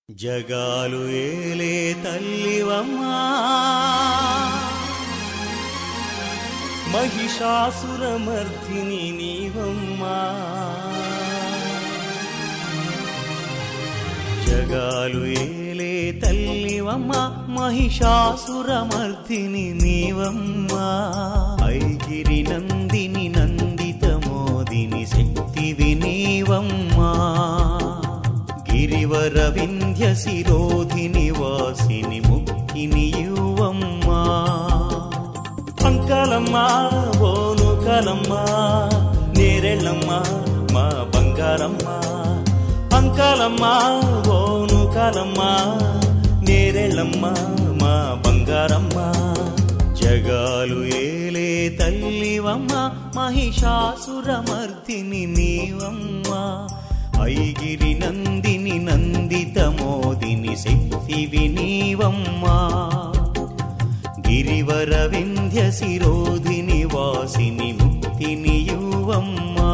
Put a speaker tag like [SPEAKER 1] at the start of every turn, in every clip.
[SPEAKER 1] జగాలు ఏలే తల్లివమ్మా మహిషాసురమర్ధిని నీవమ్మా జగాలు ఏలే తల్లివమ్మా మహిషాసురమర్ధిని నీవమ్మా ఐగిరి నందిని నందిత మోదిని శక్తివి నీవమ్మా గిరివర వింధ్య శిరోధిని వాసిని ముక్కిని యువమ్మా అంకాలమ్మా ఓను కాలమ్మా నేరెళ్ళమ్మా మా బంగారమ్మా అంకాలమ్మా ఓను కాలమ్మా నేరెళ్ళమ్మా మా బంగారమ్మా జగాలు ఏలే తల్లివమ్మా మహిషాసురమర్దిని నీవమ్మా ఐగిరి నందిని నందిత మోదిని శక్తివి నీవమ్మా గిరివర వింధ్య శిరోధిని వాసిని ముక్తిని యువమ్మా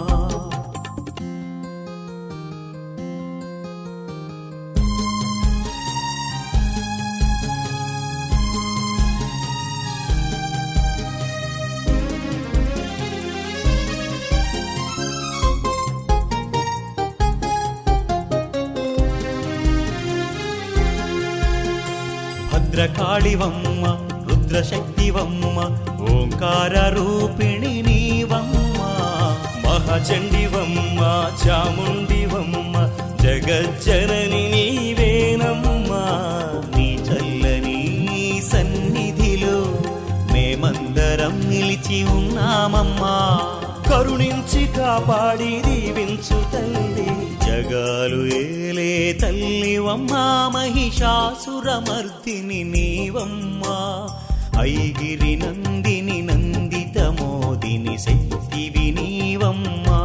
[SPEAKER 1] భద్రకాళివమ్మ రుద్రశక్తివమ్మ ఓంకార రూపిణి నీవమ్మ మహచండివమ్మ చాముండివమ్మ జగజ్జనని నీవేనమ్మ నీ చల్లని సన్నిధిలో మేమందరం నిలిచి ఉన్నామమ్మా కరుణించి కాపాడి దీవించు తల్లి జగాలు ఏలే తల్లివమ్మా మహిషాసురమర్దిని నీవమ్మా ఐగిరి నందిని నందిత మోదిని శక్తివి నీవమ్మా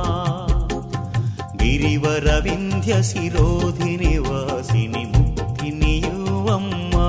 [SPEAKER 1] గిరివర వింధ్య శిరోధిని వాసిని ముక్తిని యువమ్మా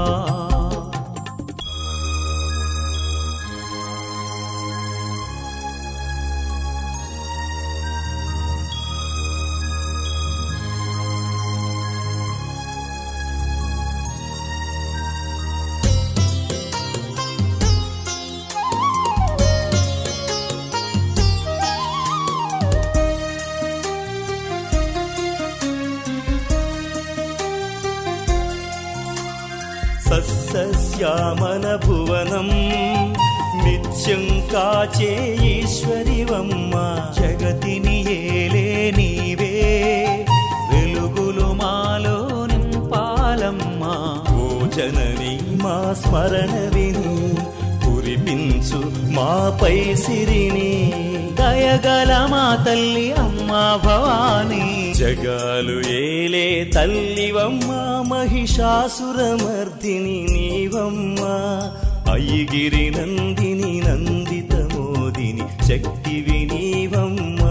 [SPEAKER 1] సస్యశ్యామల భువనం నిత్యం కాచే ఈశ్వరివమ్మ జగతిని ఏలే నీవే వెలుగులు మాలో నింపాలమ్మా ఓ జనని మా స్మరణ విని కురిపించు మాపై సిరిని దయగల మా తల్లి అమ్మా భవానీ జగాలు ఏలే తల్లివమ్మ మహిషాసురమర్దిని నీవమ్మ అయ్యగిరి నందిని నందిత మోదిని శక్తివి నీవమ్మా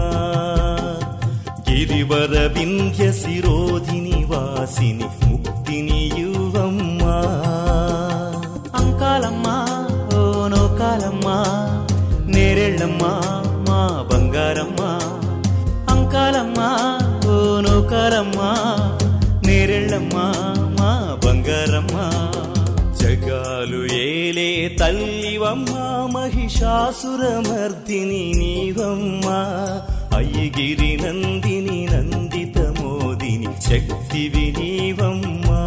[SPEAKER 1] గిరివర వింధ్య శిరోధిని వాసిని ముక్తిని యువమ్మా అంకాలమ్మా ఓ నోకాలమ్మా నేరెళ్ళమ్మా మా బంగారమ్మా అంకాలమ్మా ఓ నోకాలమ్మా నేరెళ్ళమ్మా మా బంగారమ్మా జగాలు ఏలే తల్లివమ్మా మహిషాసురమర్దిని నీవమ్మా అయ్యగిరి నందిని నందిత మోదిని శక్తివి నీవమ్మా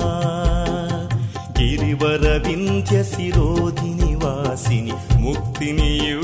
[SPEAKER 1] గిరివర వింధ్య శిరోధిని వాసిని ముక్తిని